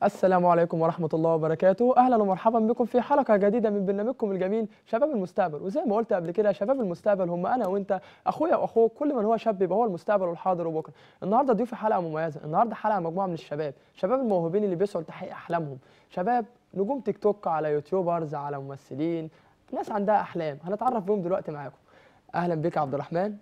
السلام عليكم ورحمة الله وبركاته أهلا ومرحبا بكم في حلقة جديدة من برنامجكم الجميل شباب المستقبل وزي ما قلت قبل كده شباب المستقبل هم أنا وأنت أخويا وأخوك كل من هو شاب يبقى هو المستقبل والحاضر وبكرة النهاردة ضيوفي حلقة مميزة النهاردة حلقة مجموعة من الشباب شباب الموهوبين اللي بيسعوا لتحقيق أحلامهم شباب نجوم تيك توك على يوتيوبرز على ممثلين ناس عندها أحلام هنتعرف بيهم دلوقتي معاكم أهلا بك يا عبد الرحمن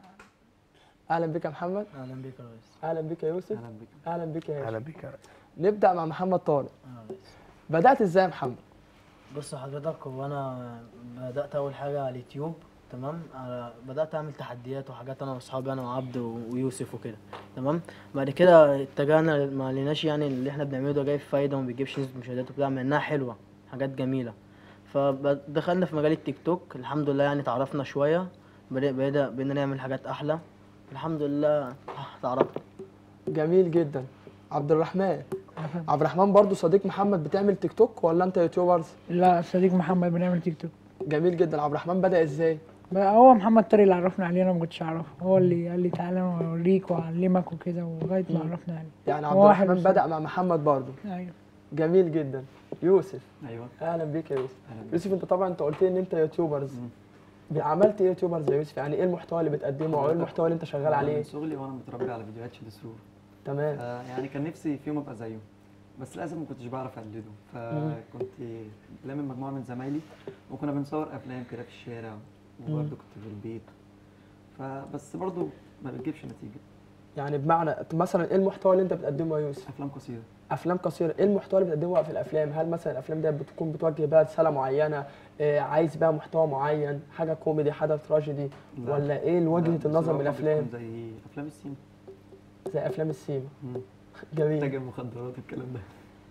أهلا بك يا محمد اهلا بيك يا ريس أهلا بك يا يوسف اهلا بك أهلا بك يا هاشم اهلا بك يا ريس. نبدأ مع محمد طارق اهلا ريس بدأت إزاي يا محمد؟ بص حضرتك هو انا بدات اول حاجه على اليوتيوب تمام على بدات اعمل تحديات وحاجات انا واصحابي انا وعبد و- ويوسف وكده تمام بعد كده اتجهنا ما لقيناش يعني اللي احنا بنعمله ده جايب فايده وما بيجيبش نسبه مشاهدات وبتاع مع انها حلوه حاجات جميله فدخلنا في مجال التيك توك الحمد لله يعني تعرفنا شويه بدأ بقينا بقينا نعمل حاجات احلى الحمد لله تعرفنا جميل جدا عبد الرحمن عبد الرحمن برضو صديق محمد بتعمل تيك توك ولا انت يوتيوبرز لا صديق محمد بنعمل تيك توك جميل جدا عبد الرحمن بدأ ازاي بقى هو محمد طارق اللي عرفنا عليه انا ما كنتش اعرفه هو اللي قال لي تعالى انا اوريك واعلمك وكده ولغايه ما مم. عرفنا عليه يعني هو عبد واحد الرحمن بس. بدأ مع محمد برضو ايوه جميل جدا يوسف ايوه اهلا بيك يا يوسف اهلا بك يوسف انت طبعا انت قلت لي ان انت يوتيوبرز مم. عملت ايه يوتيوبرز يا يوسف يعني ايه المحتوى اللي بتقدمه او ايه المحتوى اللي انت شغال أنا عليه من صغري وانا متربي على فيديوهات شد سرور تمام آه يعني كان نفسي في يوم ابقى زيه بس للاسف ما كنتش بعرف اقلده فكنت لامم مجموعه من زمايلي وكنا بنصور افلام كده في الشارع وبرضه كنت في البيت فبس برضه ما بتجيبش نتيجه يعني بمعنى مثلا ايه المحتوى اللي انت بتقدمه يا يوسف افلام قصيره افلام قصيره ايه المحتوى اللي بتقدمه في الافلام هل مثلا الافلام دي بتكون بتوجه بها رساله معينه إيه عايز بقى محتوى معين حاجه كوميدي حاجه تراجيدي لا. ولا ايه لا، وجهه النظر من بصراحة الافلام بتكون زي افلام السينما زي افلام السيما مم. جميل تاجر مخدرات الكلام ده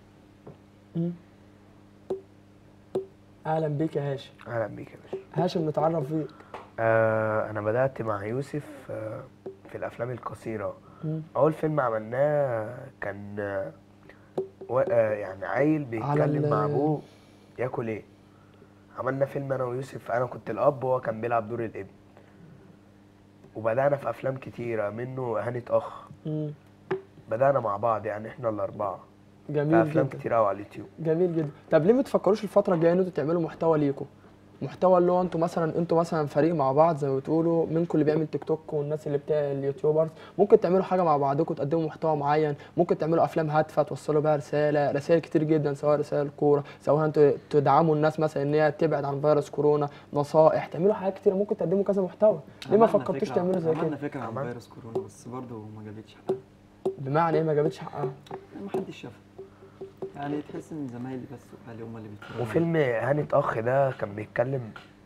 مم. اهلا بيك يا هاشم اهلا بيك يا باشا هاشم نتعرف بيك آه انا بدات مع يوسف آه في الافلام القصيره مم. اول فيلم عملناه كان آه و- آه يعني عيل بيتكلم ال- مع ابوه ياكل ايه عملنا فيلم انا ويوسف انا كنت الاب وهو كان بيلعب دور الابن وبدانا في افلام كتيره منه هانة اخ مم. بدانا مع بعض يعني احنا الاربعه في جميل افلام جدا كتير قوي على اليوتيوب جميل جدا طب ليه ما تفكروش الفتره الجايه ان انتوا تعملوا محتوى ليكم محتوى اللي هو انتوا مثلا انتوا مثلا فريق مع بعض زي ما بتقولوا منكم اللي بيعمل تيك توك والناس اللي بتاع اليوتيوبرز ممكن تعملوا حاجه مع بعضكم تقدموا محتوى معين ممكن تعملوا افلام هادفه توصلوا بيها رساله رسائل كتير جدا سواء رسائل كوره سواء انتوا تدعموا الناس مثلا ان هي تبعد عن فيروس كورونا نصائح تعملوا حاجات كتير ممكن تقدموا كذا محتوى ليه ما عملنا فكرتوش فكرة- تعملوا زي عملنا كده فكره عن عملنا. فيروس كورونا بس برضه ما جابتش حقها بمعنى ايه ما جابتش حقها ما حدش شافها يعني تحس ان زمايلي بس واهلي هم اللي بيتفرجوا وفيلم هانة اخ ده كان بيتكلم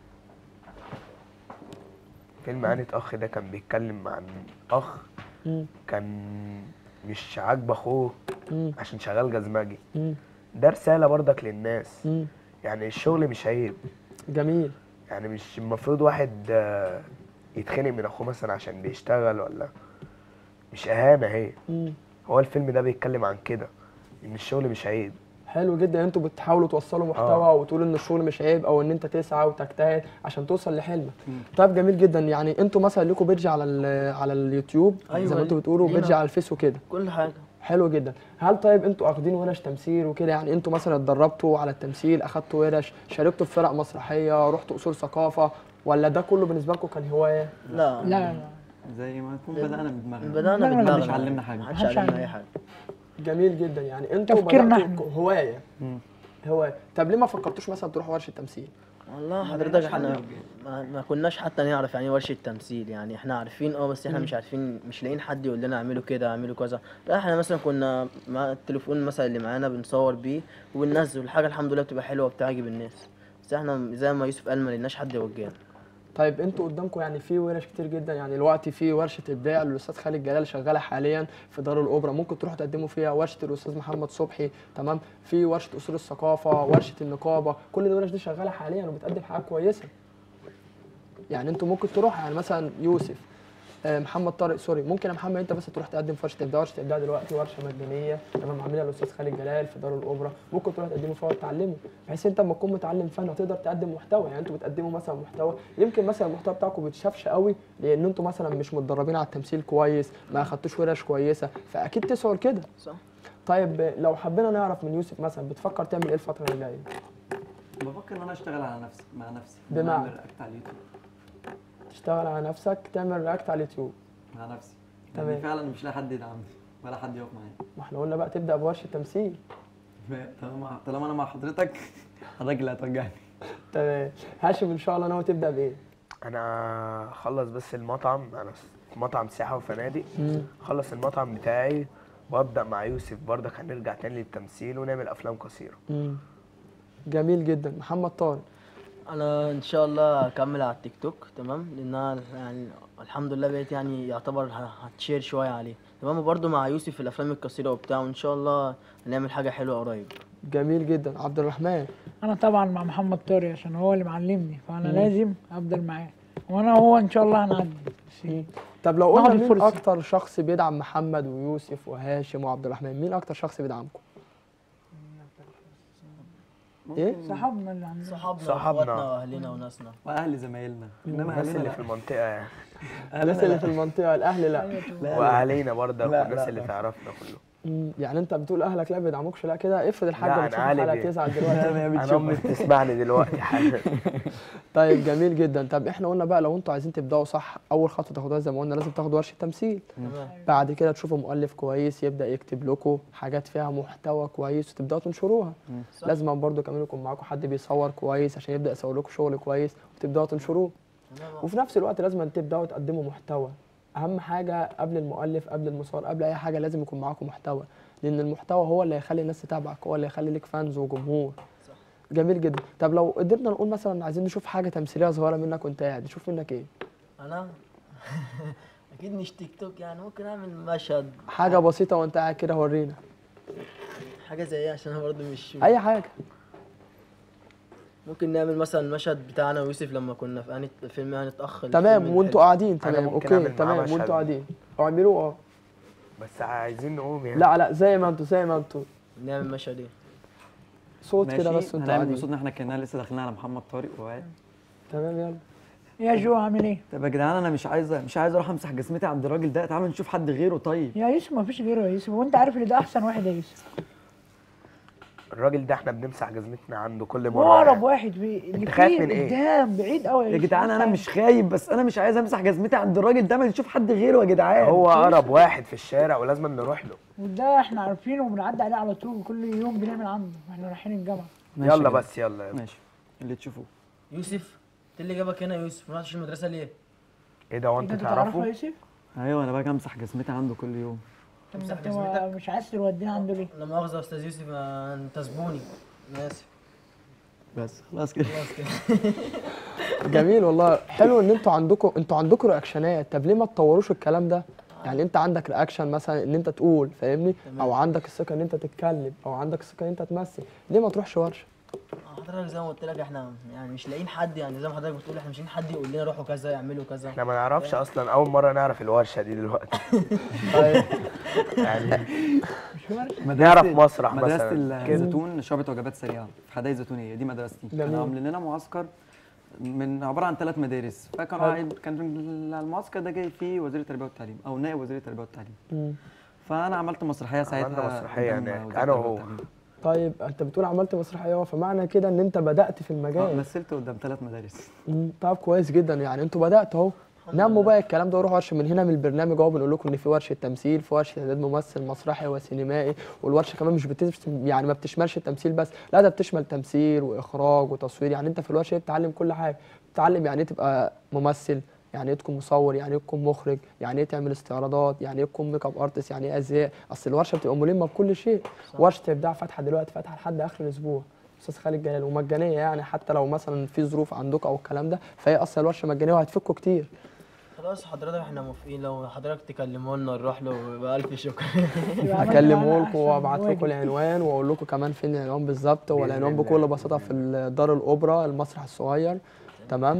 فيلم هانة اخ ده كان بيتكلم عن اخ مم. كان مش عاجب اخوه مم. عشان شغال جزمجي مم. ده رسالة برضك للناس مم. يعني الشغل مش عيب جميل يعني مش المفروض واحد آه، يتخنق من اخوه مثلا عشان بيشتغل ولا مش اهانة هي مم. هو الفيلم ده بيتكلم عن كده ان الشغل مش عيب حلو جدا انتوا بتحاولوا توصلوا محتوى آه. وتقولوا ان الشغل مش عيب او ان انت تسعى وتجتهد عشان توصل لحلمك مم. طيب جميل جدا يعني انتوا مثلا ليكوا بيدج على ال- على اليوتيوب أيوة، زي ما انتوا أيوة. بتقولوا لينا. بيدج على الفيس وكده كل حاجه حلو جدا هل طيب انتوا واخدين ورش تمثيل وكده يعني انتوا مثلا اتدربتوا على التمثيل اخدتوا ورش شاركتوا في فرق مسرحيه رحتوا اصول ثقافه ولا ده كله بالنسبه لكم كان هوايه لا لا لا زي ما نكون بدأنا بدماغنا بدأنا لا، لا، بدماغنا محدش علمنا حاجة. محدش محدش علمنا اي علمنا. حاجه جميل جدا يعني انتوا تفكيرنا بدأتوا ك- هوايه مم. هوايه طب ليه ما فكرتوش مثلا تروحوا ورشه تمثيل والله ما حضرتك لقيناش احنا حد ما, ما كناش حتى نعرف يعني ايه ورشة تمثيل يعني احنا عارفين اه بس احنا مم. مش عارفين مش لاقيين حد يقول لنا اعملوا كده اعملوا كذا لا احنا مثلا كنا مع التليفون مثلا اللي معانا بنصور بيه وبننزل الحاجة الحمد لله بتبقى حلوة وبتعجب الناس بس احنا زي ما يوسف قال ما لقيناش حد يوجهنا طيب انتوا قدامكم يعني في ورش كتير جدا يعني دلوقتي في ورشه ابداع للاستاذ خالد جلال شغاله حاليا في دار الاوبرا ممكن تروحوا تقدموا فيها ورشه الاستاذ محمد صبحي تمام في ورشه اصول الثقافه ورشه النقابه كل الورش دي شغاله حاليا وبتقدم حاجات كويسه يعني انتوا ممكن تروحوا يعني مثلا يوسف آه، محمد طارق سوري ممكن يا محمد انت بس تروح تقدم في ورشه ابداع ورشه ابداع دلوقتي ورشه مجانيه تمام عاملها الاستاذ خالد جلال في دار الاوبرا ممكن تروح تقدمه فيها وتتعلمه بحيث انت لما تكون متعلم فن هتقدر تقدم محتوى يعني انتوا بتقدموا مثلا محتوى يمكن مثلا المحتوى بتاعكم بيتشافش قوي لان انتوا مثلا مش متدربين على التمثيل كويس ما اخدتوش ورش كويسه فاكيد تسعوا لكده صح طيب آه، لو حبينا نعرف من يوسف مثلا بتفكر تعمل ايه الفتره اللي جايه بفكر ان انا اشتغل على نفسي مع نفسي إن بمعنى؟ أنا أعمل رياكت على اليوتيوب تشتغل على نفسك تعمل رياكت على اليوتيوب مع نفسي تمام. تمام فعلا مش لاقي حد يدعمني ولا حد يقف معايا ما احنا قلنا بقى تبدا بورشه تمثيل طالما طالما انا مع حضرتك الراجل هتوجعني تمام هاشم ان شاء الله ناوي تبدا بايه انا اخلص بس المطعم انا في مطعم سياحه وفنادق اخلص المطعم بتاعي وابدا مع يوسف برضك هنرجع تاني للتمثيل ونعمل افلام قصيره مم. جميل جدا محمد طارق انا ان شاء الله هكمل على التيك توك تمام لان انا يعني الحمد لله بقيت يعني يعتبر ه- هتشير شويه عليه تمام وبرده مع يوسف في الافلام القصيره وبتاع وان شاء الله هنعمل حاجه حلوه قريب جميل جدا عبد الرحمن انا طبعا مع محمد طارق عشان هو اللي معلمني فانا لازم افضل معاه وانا هو ان شاء الله هنعدي بس طب لو قلنا ناخد مين الفرصة. اكتر شخص بيدعم محمد ويوسف وهاشم وعبد الرحمن مين اكتر شخص بيدعمكم ايه صحابنا اللي عندنا صحابنا صحابنا. واخواتنا واهلنا وناسنا واهل زمايلنا انما الناس اهلنا اللي لا في المنطقه يعني الناس اللي في المنطقه الاهل لا لا واهالينا برضك لا، والناس لا، اللي لا. تعرفنا كله مم. يعني انت بتقول اهلك لا بيدعموكش لا كده افرض الحاجه لا، بتشوف أنا عالي الحلقه بيه. تزعل دلوقتي انا امي بتسمعني دلوقتي حالا طيب جميل جدا طب احنا قلنا بقى لو انتوا عايزين تبداوا صح اول خطوه تاخدوها زي ما قلنا لازم تاخدوا ورشه تمثيل تمام بعد كده تشوفوا مؤلف كويس يبدا يكتب لكم حاجات فيها محتوى كويس وتبداوا تنشروها صح. لازم برضو كمان يكون معاكم حد بيصور كويس عشان يبدا يصور لكم شغل كويس وتبداوا تنشروه تمام وفي نفس الوقت لازم تبداوا تقدموا محتوى اهم حاجه قبل المؤلف قبل المصور قبل اي حاجه لازم يكون معاكم محتوى لان المحتوى هو اللي هيخلي الناس تتابعك هو اللي هيخلي لك فانز وجمهور صح. جميل جدا طب لو قدرنا نقول مثلا عايزين نشوف حاجه تمثيليه صغيره منك وانت قاعد نشوف منك ايه انا اكيد مش تيك توك يعني ممكن اعمل مشهد حاجه بسيطه وانت قاعد كده ورينا حاجه زي ايه عشان انا برضه مش اي حاجه ممكن نعمل مثلا المشهد بتاعنا ويوسف لما كنا في أني الفيلم يعني اتاخر تمام الفيلم وانتوا الحلو. قاعدين أنا تمام ممكن أعمل اوكي معاه تمام مشهد. وانتوا قاعدين اعملوا اه بس عايزين نقوم يعني لا لا زي ما انتوا زي ما انتوا نعمل مشهد ايه صوت كده بس وانتوا هنعمل قاعدين بصوتنا احنا كنا لسه داخلين على محمد طارق وقاعد تمام يلا يا جو عامل ايه طب يا جدعان انا مش عايز مش عايز اروح امسح جسمتي عند الراجل ده تعالوا نشوف حد غيره طيب يا يوسف ما فيش غيره يا يوسف وانت عارف ان ده احسن واحد يا يوسف الراجل ده احنا بنمسح جزمتنا عنده كل مره هو اقرب يعني. واحد بي... اللي انت خايف فيه من ايه؟ قدام بعيد قوي يا جدعان انا مش خايب بس انا مش عايز امسح جزمتي عند الراجل ده ما نشوف حد غيره يا جدعان هو اقرب واحد في الشارع ولازم نروح له وده احنا عارفينه وبنعدي عليه على طول كل يوم بنعمل عنده واحنا رايحين الجامعه ماشي يا يلا جدعان. بس يلا يلا. ماشي اللي تشوفوه يوسف انت اللي جابك هنا يا يوسف ما رحتش المدرسه ليه ايه ده وانت انت تعرفه يا تعرفه يوسف؟ ايوه انا باجي امسح جسمتي عنده كل يوم طب تمسح انت جزمتك؟ ما- مش عايز تودينا عنده ليه؟ لا مؤاخذه يا استاذ يوسف آه، انت زبوني انا اسف بس خلاص كده خلاص كده جميل والله حلو ان انتوا عندكم انتوا عندكم رياكشنات طب ليه ما تطوروش الكلام ده يعني انت عندك رياكشن مثلا ان انت تقول فاهمني تمام. او عندك الثقه ان انت تتكلم او عندك الثقه ان انت تمثل ليه ما تروحش ورشه حضرتك زي ما قلت لك احنا يعني مش لاقيين حد يعني زي ما حضرتك بتقول احنا مش لاقيين حد يقول لنا روحوا كذا اعملوا كذا احنا ما نعرفش اصلا اول مره نعرف الورشه دي دلوقتي طيب يعني مش ورشه نعرف مسرح مدرسة مثلا كده الزيتون شعبة وجبات سريعة في حدائق زيتونية دي مدرستي جميل. كانوا عاملين لنا معسكر من عبارة عن ثلاث مدارس فكان حلو. قاعد كان المعسكر ده جاي فيه وزير التربية والتعليم أو نائب وزير التربية والتعليم مم. فانا عملت مسرحية ساعتها عملنا مسرحية قدام هناك، وزير أنا التربية وهو. والتعليم. طيب انت بتقول عملت مسرحيه اهو فمعنى كده ان انت بدات في آه، المجال مثلت قدام ثلاث مدارس مم. طب كويس جدا يعني انتوا بداتوا اهو نموا بقى الكلام ده وروحوا ورشه من هنا من البرنامج اهو بنقول لكم ان في ورشه تمثيل في ورشه اعداد ممثل مسرحي وسينمائي والورشه كمان مش بتش... يعني ما بتشملش التمثيل بس لا ده بتشمل تمثيل واخراج وتصوير يعني انت في الورشه دي بتتعلم كل حاجه بتتعلم يعني ايه تبقى ممثل يعني ايه تكون مصور يعني ايه تكون مخرج يعني ايه تعمل استعراضات يعني ايه تكون ميك اب ارتست يعني ايه ازياء اصل الورشه بتبقى ملمه بكل شيء ورشه ابداع فاتحه دلوقتي فاتحه لحد اخر الاسبوع استاذ خالد جلال ومجانيه يعني حتى لو مثلا في ظروف عندكم او الكلام ده فهي اصلا الورشه مجانيه وهتفكوا كتير خلاص حضرتك احنا موافقين لو حضرتك تكلموا لنا نروح له بألف شكر يبقى عملنا هكلمه معانا لكم أحسن وابعت لكم واجب. العنوان واقول لكم كمان فين العنوان بالظبط هو بإذن العنوان الله. بكل بساطه في ال- دار الاوبرا المسرح الصغير تمام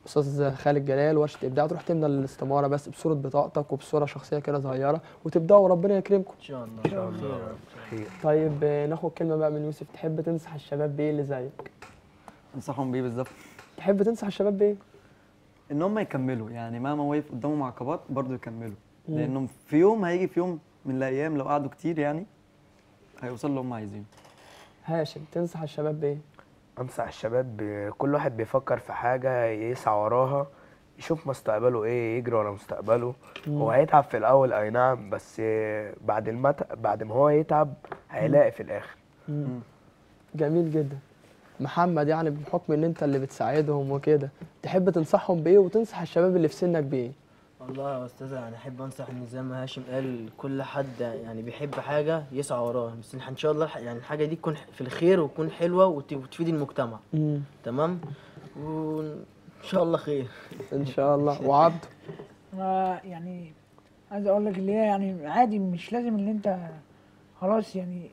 استاذ خالد جلال ورشه ابداع تروح تملى الاستماره بس بصوره بطاقتك وبصوره شخصيه كده صغيره وتبداوا وربنا يكرمكم ان شاء الله إن شاء الله. خير. خير طيب آه، ناخد كلمه بقى من يوسف تحب تنصح الشباب بايه اللي زيك انصحهم بيه بالظبط تحب تنصح الشباب بايه ان هم يكملوا يعني مهما وقف قدامهم عقبات برضه يكملوا مم. لانهم في يوم هيجي في يوم من الايام لو قعدوا كتير يعني هيوصلوا اللي هم عايزينه هاشم تنصح الشباب بايه انصح الشباب ب- كل واحد بيفكر في حاجه يسعى وراها يشوف مستقبله ايه يجري ورا مستقبله هو هيتعب في الاول اي نعم بس بعد المت... بعد ما هو يتعب هيلاقي في الاخر مم. جميل جدا محمد يعني بحكم ان انت اللي بتساعدهم وكده تحب تنصحهم بايه وتنصح الشباب اللي في سنك بايه والله يا استاذ يعني احب انصح ان زي ما هاشم قال كل حد يعني بيحب حاجه يسعى وراها بس ان شاء الله الح- يعني الحاجه دي تكون في الخير وتكون حلوه وت- وتفيد المجتمع مم. تمام وان شاء الله خير ان شاء الله وعبد انا يعني عايز اقول لك اللي هي يعني عادي مش لازم ان انت خلاص يعني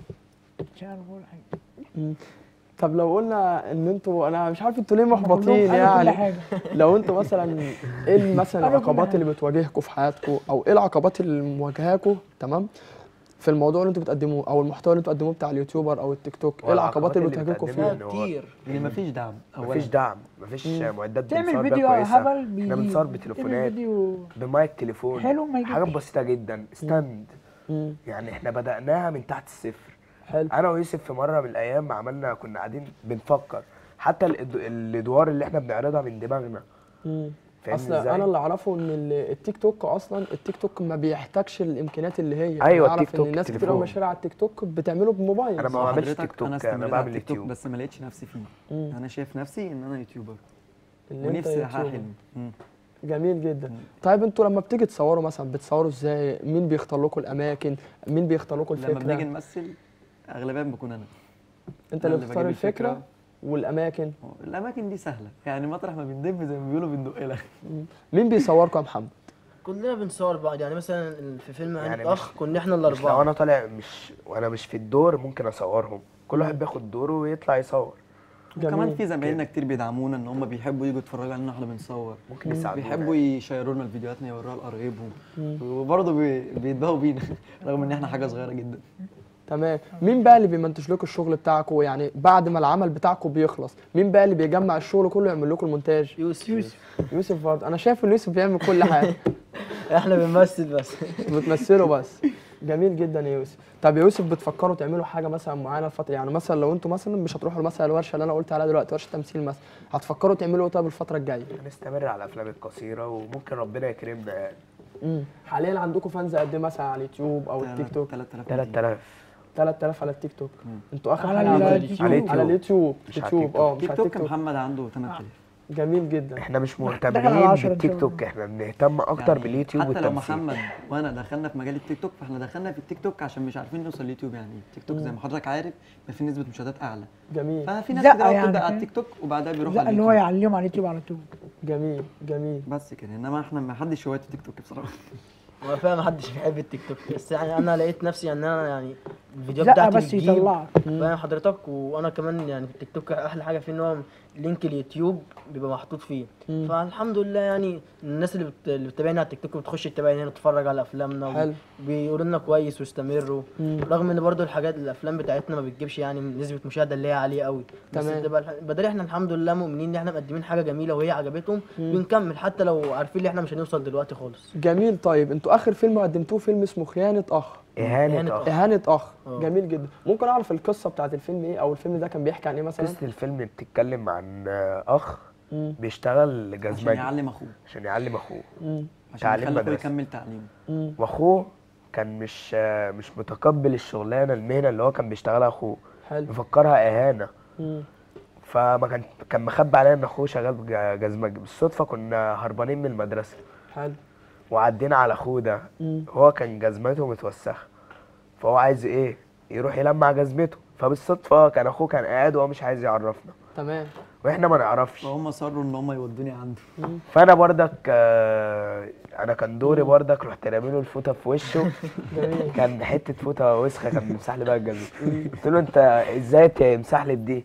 مش عارف اقول حاجه مم. طب لو قلنا ان انتوا انا مش عارف انتوا ليه هم محبطين كلهم قالوا كل يعني حاجه لو انتوا مثلا ايه مثلا قالوا كل العقبات حاجة. اللي بتواجهكم في حياتكم او ايه العقبات اللي مواجهاكم تمام في الموضوع اللي انتوا بتقدموه او المحتوى اللي انتوا بتقدموه بتاع اليوتيوبر او التيك توك ايه العقبات اللي بتواجهكم بتقدمها فيه إن هو كتير ان مفيش دعم اولا مفيش دعم مفيش معدات تعمل بنصور بيها فيديو كويسه هبل احنا بيجيب. بنصور تعمل بتليفونات فيديو بمايك تليفون حلو ما يجيبش. حاجات بسيطه جدا ستاند مم. يعني احنا بدأناها من تحت الصفر حلو انا ويوسف في مره من الايام عملنا كنا قاعدين بنفكر حتى الأد- الادوار اللي احنا بنعرضها من دماغنا مم. فاهمني اصل إزاي؟ انا اللي اعرفه ان ال- التيك توك اصلا التيك توك ما بيحتاجش الامكانيات اللي هي أيوة، أنا أعرف التيك توك ان الناس كتير قوي تليفون. ماشيه على التيك توك بتعمله بموبايل أنا ما صح بعملش حضرتك، تيك توك، انا أنا استمريت بعمل على التيك توك يوتيوب. بس ما لقيتش نفسي فيه مم. انا شايف نفسي ان انا يوتيوبر اللي انت ونفسي احقق يوتيوبر. حلمي مم. جميل جدا طيب انتوا لما بتيجي تصوروا مثلا بتصوروا ازاي مين بيختار لكم الاماكن مين بيختار لكم لما بنيجي الفكره نمثل اغلبيا بكون انا انت أنا اللي اللي بتختار بجيب الفكرة. الفكره والاماكن الاماكن دي سهله يعني مطرح ما بندب زي ما بيقولوا بندق لها مين بيصوركم يا محمد كلنا بنصور بعض يعني مثلا في فيلم يعني يعني اخ مش- كنا احنا مش لو الاربعه انا طالع مش وانا مش في الدور ممكن اصورهم كل واحد بياخد دوره ويطلع يصور وكمان جميل. في زمايلنا كتير بيدعمونا ان هم بيحبوا يجوا يتفرجوا علينا واحنا بنصور ممكن يساعدونا بيحبوا يشيروا لنا الفيديوهاتنا يوروها لقرايبهم وبرضه بي- بيتباهوا بينا رغم ان احنا حاجه صغيره جدا تمام مين بقى اللي بيمنتج لكم الشغل بتاعكم يعني بعد ما العمل بتاعكم بيخلص مين بقى اللي بيجمع الشغل كله يعمل لكم المونتاج يوسف يوسف يوسف برضه انا شايف ان يوسف بيعمل كل حاجه احنا بنمثل بس بتمثلوا بس جميل جدا يا يوسف طب يا يوسف بتفكروا تعملوا حاجه مثلا معينه الفتره يعني مثلا لو انتوا مثلا مش هتروحوا مثلا الورشه اللي انا قلت عليها دلوقتي ورشه تمثيل مثلا هتفكروا تعملوا ايه طيب الفتره الجايه هنستمر على الافلام القصيره وممكن ربنا يكرمنا يعني امم حاليا عندكم فانز قد ايه مثلا على اليوتيوب او التيك توك 3000 3000 3000 على التيك توك انتوا اخر على حاجه عملتوها اليوتيوب. على اليوتيوب. على اليوتيوب مش على يوتيوب التيك اه مش تيك على توك التيك توك محمد عنده 8000 جميل جدا احنا مش دخل على مهتمين 10 إن شاء بالتيك الله. توك احنا بنهتم اكتر يعني باليوتيوب حتى لو والتمثيل محمد وانا دخلنا في مجال التيك توك فاحنا دخلنا في التيك توك عشان مش عارفين نوصل اليوتيوب يعني ايه التيك توك زي ما حضرتك عارف بيبقى في نسبه مشاهدات اعلى جميل ففي ناس زقة كتير قوي يعني بتبدا على فاهم؟ التيك توك وبعدها بيروحوا لا على اللي هو اليوتيوب يعلمهم على اليوتيوب على طول جميل جميل بس كده انما احنا ما حدش هوايته تيك توك بصراحه هو فعلا محدش بيحب التيك توك بس يعني انا لقيت نفسي ان انا يعني الفيديوهات زقه بتاعتي بس بتجيب يطلعك فاهم حضرتك وانا كمان يعني في التيك توك احلى حاجه فيه ان هو لينك اليوتيوب بيبقى محطوط فيه مم. فالحمد لله يعني الناس اللي, بت... اللي بتتابعنا على التيك توك بتخش تتابعنا هنا تتفرج على افلامنا حلو. بيقولوا لنا كويس واستمروا مم. رغم ان برضو الحاجات الافلام بتاعتنا ما بتجيبش يعني نسبه مشاهده اللي هي عاليه قوي بس تمام. بتبقى الح- بدل احنا الحمد لله مؤمنين ان احنا مقدمين حاجه جميله وهي عجبتهم بنكمل حتى لو عارفين ان احنا مش هنوصل دلوقتي خالص جميل طيب انتوا اخر فيلم قدمتوه فيلم اسمه خيانه اخ اهانه إهانة اخ اهانه اخ اه. جميل جدا ممكن اعرف القصه بتاعت الفيلم ايه او الفيلم ده كان بيحكي عن ايه مثلا قصه الفيلم بتتكلم عن آه، اخ مم. بيشتغل عشان جزمجي يعلم اخوه عشان يعلم اخوه مم. عشان تعليم يخلي اخوه مدرسة. يكمل تعليمه مم. واخوه كان مش آه، مش متقبل الشغلانه المهنه اللي هو كان بيشتغلها اخوه حلو مفكرها اهانه مم. فما كان كان مخبي عليا ان اخوه شغال ج- جزمجي بالصدفه كنا هربانين من المدرسه حلو وعدينا على اخوه ده مم. هو كان جزمته متوسخه فهو عايز ايه يروح يلمع جزمته فبالصدفه كان اخوه كان قاعد وهو مش عايز يعرفنا تمام واحنا ما نعرفش فهم صروا ان هم يودوني عنده فانا بردك آه، انا كان دوري بردك رحت راميله الفوطه في وشه جميل كان حته فوطه وسخه كان بيمسح لي بقى الجزمه قلت له انت ازاي تمسح لي بدي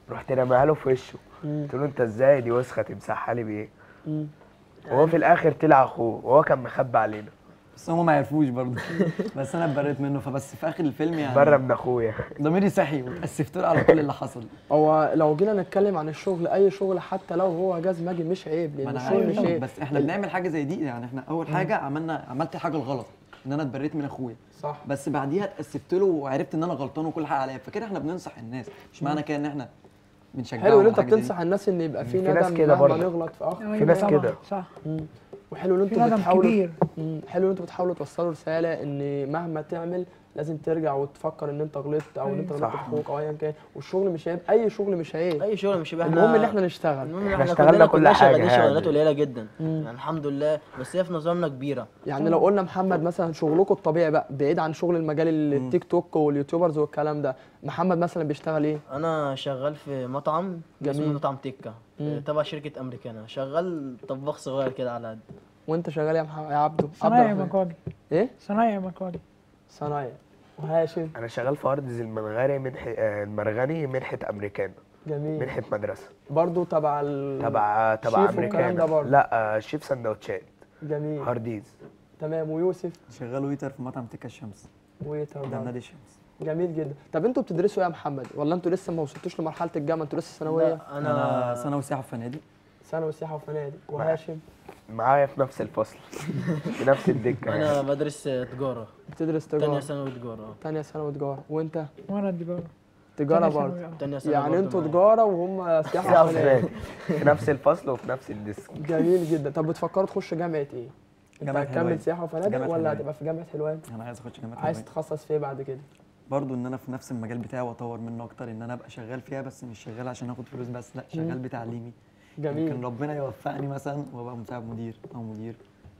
رحت راميها له في وشه مم. قلت له انت ازاي دي وسخه تمسحها لي بايه مم. وهو في الاخر طلع اخوه وهو كان مخبي علينا بس هم ما يعرفوش برضه بس انا اتبريت منه فبس في اخر الفيلم يعني بره من اخويا ضميري صحي واتاسفت له على كل اللي حصل هو لو جينا نتكلم عن الشغل اي شغل حتى لو هو جاز ماجي مش عيب ما لان انا الشغل مش عارف عيب بس احنا بنعمل حاجه زي دي يعني احنا اول حاجه عملنا عملت حاجه الغلط ان انا اتبريت من اخويا صح بس بعديها اتاسفت له وعرفت ان انا غلطان وكل حاجه عليا فكده احنا بننصح الناس مش معنى كده ان احنا بنشجعهم حلو ان على انت حاجة زي دي. بتنصح الناس ان يبقى في في ناس ندم كده مهما برضه. نغلط في اخر أيوة ناس طبعاً، كده. صح مم. وحلو ان في انتوا ندم بتحاولوا كبير مم. حلو ان انتوا بتحاولوا توصلوا رساله ان مهما تعمل لازم ترجع وتفكر ان انت غلطت او ان انت أيوة. غلطت في اخوك او ايا كان والشغل مش عيب اي شغل مش عيب اي شغل مش يبقى المهم ان احنا نشتغل المهم ان إحنا احنا اشتغلنا كلنا كل كنا حاجة شغالين شغلانات يعني. قليله جدا مم. يعني الحمد لله بس هي في نظرنا كبيره يعني لو قلنا محمد مثلا شغلكم الطبيعي بقى بعيد عن شغل المجال التيك توك واليوتيوبرز والكلام ده محمد مثلا بيشتغل ايه انا شغال في مطعم جميل. اسمه مطعم تكه مم. تبع شركه امريكانا شغال طباخ صغير كده على قد وانت شغال يا محمد يا عبده عبد صنايعي الرحمن. مكواجي ايه صنايعي مكواجي صنايع وهاشم انا شغال في ارض المنغري منح آه، المرغني منحه امريكان جميل منحه مدرسه برضو تبع ال تبع تبع شيف والكلام امريكان ده برضه. لا آه، شيف سندوتشات جميل هارديز تمام ويوسف شغال ويتر في مطعم تكه الشمس ويتر ده برضه. نادي الشمس جميل جدا طب انتوا بتدرسوا ايه يا محمد ولا انتوا لسه ما وصلتوش لمرحله الجامعه انتوا لسه ثانويه لا، انا انا ثانوي سياحه في فنادق ثانوي سياحه وفنادق وهاشم معايا في نفس الفصل في نفس الدكه يعني. انا بدرس تجاره بتدرس تانية تجاره ثانوي تجاره اه تانية ثانوي تجاره وانت وانا التجاره تجاره تانية برضه ثانوي، آه. تانية ثانوي يعني برضه انتوا معايا. تجاره وهم سياحه سياحة وفنادق وفنادق. في نفس الفصل وفي نفس الديسك جميل جدا طب بتفكروا تخشوا جامعه ايه؟ انت جامعة هتكمل حلوان. سياحه وفنادق جامعة ولا حلوان. هتبقى في جامعه حلوان؟ انا عايز اخش جامعه عايز حلوان. تتخصص في ايه بعد كده؟ برضو ان انا في نفس المجال بتاعي واطور منه اكتر ان انا ابقى شغال فيها بس مش شغال عشان اخد فلوس بس لا شغال بتعليمي يمكن جميل ربنا يوفقني مثلا وابقى مساعد مدير او مدير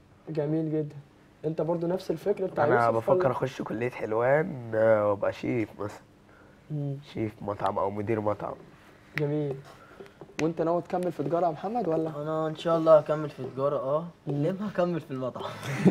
جميل جدا انت برضو نفس الفكر بتاع انا يوسف بفكر ولا؟ اخش كليه حلوان آه، وابقى شيف مثلا مم. شيف مطعم او مدير مطعم جميل وانت ناوي تكمل في تجاره يا محمد ولا؟ انا ان شاء الله هكمل في تجاره اه لما هكمل في المطعم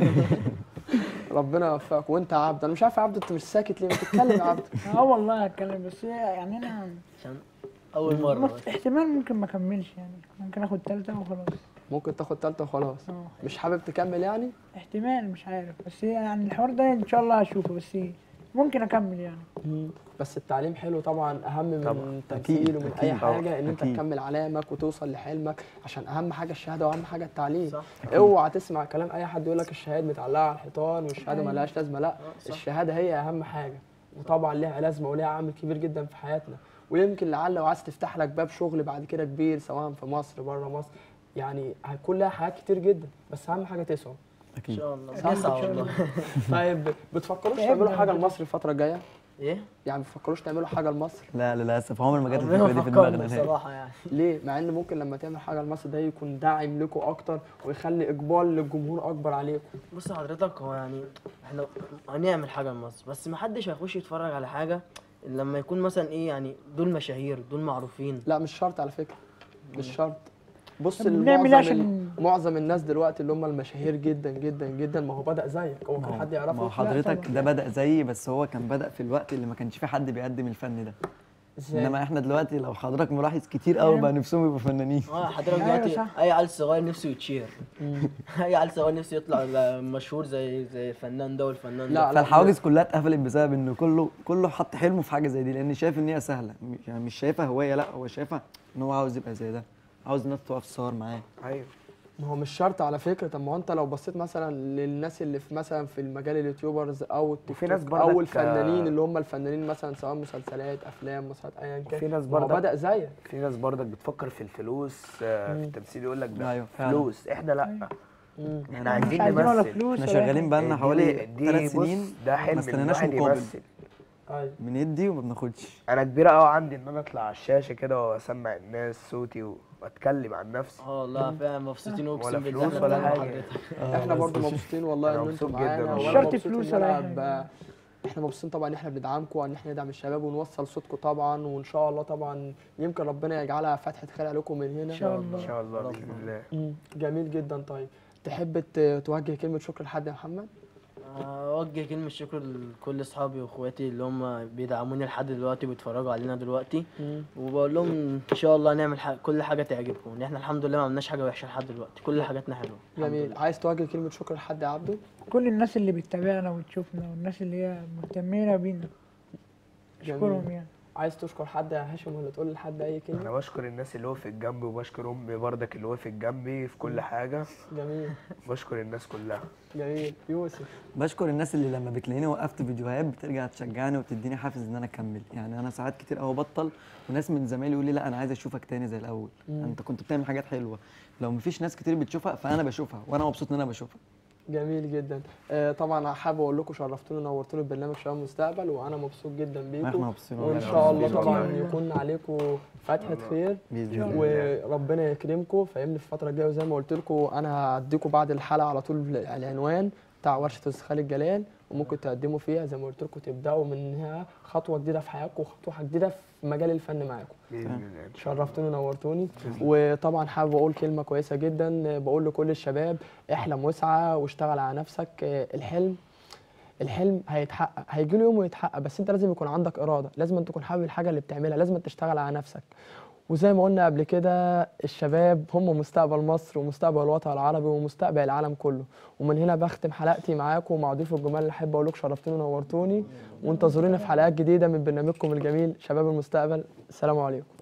ربنا يوفقك وانت يا عبد انا مش عارف يا عبد انت مش ساكت ليه ما تتكلم يا عبد اه والله هتكلم بس هي يعني انا عشان اول مره بس. ممكن- احتمال ممكن ما اكملش يعني ممكن اخد تالتة وخلاص ممكن تاخد تالتة وخلاص اه مش حابب تكمل يعني احتمال مش عارف بس هي يعني الحوار ده ان شاء الله هشوفه بس ممكن اكمل يعني بس التعليم حلو طبعا اهم من طبعاً. التمثيل أكيد، ومن أكيد. اي حاجه ان انت أكيد. تكمل علامك وتوصل لحلمك عشان اهم حاجه الشهاده واهم حاجه التعليم صح اوعى تسمع كلام اي حد يقول لك الشهاده متعلقه على الحيطان والشهاده أيوة. ملهاش لازمه لا صح. الشهاده هي اهم حاجه وطبعا ليها لازمه وليها عامل كبير جدا في حياتنا ويمكن لعل لو عايز تفتح لك باب شغل بعد كده كبير سواء في مصر بره مصر يعني هيكون لها حاجات كتير جدا بس اهم حاجه تسعى ان اكيد شاء الله صح. تسعة والله طيب بتفكروش تعبنا تعملوا حاجه من لمصر الفتره الجايه ايه يعني بتفكروش تعملوا حاجه لمصر لا للاسف عمر ما جت ربنا الفكره دي في فكرنا دماغنا نهائي بصراحه يعني ليه؟ مع ان ممكن لما تعمل حاجه لمصر ده يكون داعم لكم اكتر ويخلي اقبال للجمهور اكبر عليكم. بص حضرتك هو يعني احنا هنعمل حاجه لمصر بس ما حدش هيخش يتفرج على حاجه إلا لما يكون مثلا ايه يعني دول مشاهير دول معروفين لا مش شرط على فكره. مش شرط. بص طب بنعمل إيه معظم عشان- ال- معظم الناس دلوقتي اللي هم المشاهير جدا جدا جدا ما هو بدأ زيك هو كان حد ما هو يعرفه حضرتك طبعاً. ده بدأ زيي بس هو كان بدأ في الوقت اللي ما كانش فيه حد بيقدم الفن ده ازاي؟ انما احنا دلوقتي لو حضرتك ملاحظ كتير قوي بقى نفسهم يبقوا فنانين اه حضرتك أيوة دلوقتي صح. اي عيل صغير نفسه يتشير مم. اي عيل صغير نفسه يطلع ل- مشهور زي زي الفنان ده والفنان لا، ده لا. فالحواجز كلها اتقفلت بسبب ان كله كله حط حلمه في حاجه زي دي لان شايف ان هي سهله م- يعني مش شايفها هوايه لا هو شايفها ان هو عاوز يبقى زي ده عاوز الناس تقف تصور معاه ايوه ما هو مش شرط على فكره طب ما هو انت لو بصيت مثلا للناس اللي في مثلا في المجال اليوتيوبرز او التيك وفي ناس توك برضك، او الفنانين آه، اللي هم الفنانين مثلا سواء مسلسلات افلام مسلسلات ايا كان وفي ناس ما هو برضك- بدأ زيك في ناس برضك بتفكر في الفلوس آه، في مم. التمثيل يقول لك ده أيوة، فعلا. فلوس احنا لا مم. احنا مش عايزين عايزين ولا نمثل فلوس احنا ولا أي شغالين حاجة. بقالنا دي- حوالي دي ثلاث بص، سنين ده ما حلم ان استنيناش الواحد مقابل يمثل ايوه بندي وما بناخدش انا كبيره قوي عندي ان انا اطلع على الشاشه كده واسمع الناس صوتي واتكلم عن نفسي اه والله فعلا مبسوطين ولا اقسم بالله فلوس احنا ولا بنعمل حاجة. حضرتك. احنا برضو مبسوطين والله أنا ان انتم مبسوط جداً معانا والله. وانا مش شرط مبسوط فلوس إن ولا أنا أي حاجة. ب- احنا مبسوطين طبعا ان احنا بندعمكم وان احنا ندعم الشباب ونوصل صوتكم طبعا وان شاء الله طبعا يمكن ربنا يجعلها فتحه خير عليكم من هنا ان شاء ان الله شاء الله باذن الله مم. جميل جدا طيب تحب ت- توجه كلمه شكر لحد يا محمد اوجه كلمه شكر لكل اصحابي واخواتي اللي هم بيدعموني لحد دلوقتي وبيتفرجوا علينا دلوقتي مم. وبقول لهم ان شاء الله نعمل ح... كل حاجه تعجبكم ان احنا الحمد لله ما عملناش حاجه وحشه لحد دلوقتي كل حاجاتنا حلوه الحمد جميل لله. عايز توجه كلمه شكر لحد يا عبده كل الناس اللي بتتابعنا وتشوفنا والناس اللي هي مهتمين بينا اشكرهم يعني عايز تشكر حد يا هاشم ولا تقول لحد اي انا كلمه بشكر الناس اللي وقفت جنبي وبشكر امي برضك اللي وقفت جنبي في كل حاجه جميل بشكر الناس كلها جميل يوسف بشكر الناس اللي لما بتلاقيني وقفت فيديوهات بترجع تشجعني وتديني حافز ان انا اكمل يعني انا ساعات كتير قوي بطل وناس من زمايلي يقول لي لا انا عايز اشوفك تاني زي الاول مم. انت كنت بتعمل حاجات حلوه لو مفيش ناس كتير بتشوفها فانا بشوفها وانا مبسوط ان انا بشوفها جميل جدا آه طبعا حابب اقول لكم شرفتوني ونورتوني ببرنامج شباب مستقبل وانا مبسوط جدا احنا بيكم مبسوطين وان والله. شاء الله بيكم. طبعا يكون عليكم فتحه خير باذن الله وربنا يكرمكم فاهمني في الفتره الجايه وزي ما قلت لكم انا هديكم بعد الحلقه على طول العنوان بتاع ورشه استاذ خالد جلال وممكن تقدموا فيها زي ما قلت لكم تبداوا منها خطوه جديده في حياتكم وخطوه جديده في مجال الفن معاكم باذن الله شرفتوني ونورتوني وطبعا حابب اقول كلمه كويسه جدا بقول لكل الشباب احلم واسعى واشتغل على نفسك الحلم الحلم هيتحقق هيجي له يوم ويتحقق بس انت لازم يكون عندك اراده لازم أن تكون حابب الحاجه اللي بتعملها لازم أن تشتغل على نفسك وزي ما قلنا قبل كده الشباب هم مستقبل مصر ومستقبل الوطن العربي ومستقبل العالم كله ومن هنا بختم حلقتي معاكم ومع ضيوف الجمال اللي احب اقول لكم شرفتوني ونورتوني وانتظرونا في حلقات جديده من برنامجكم الجميل شباب المستقبل السلام عليكم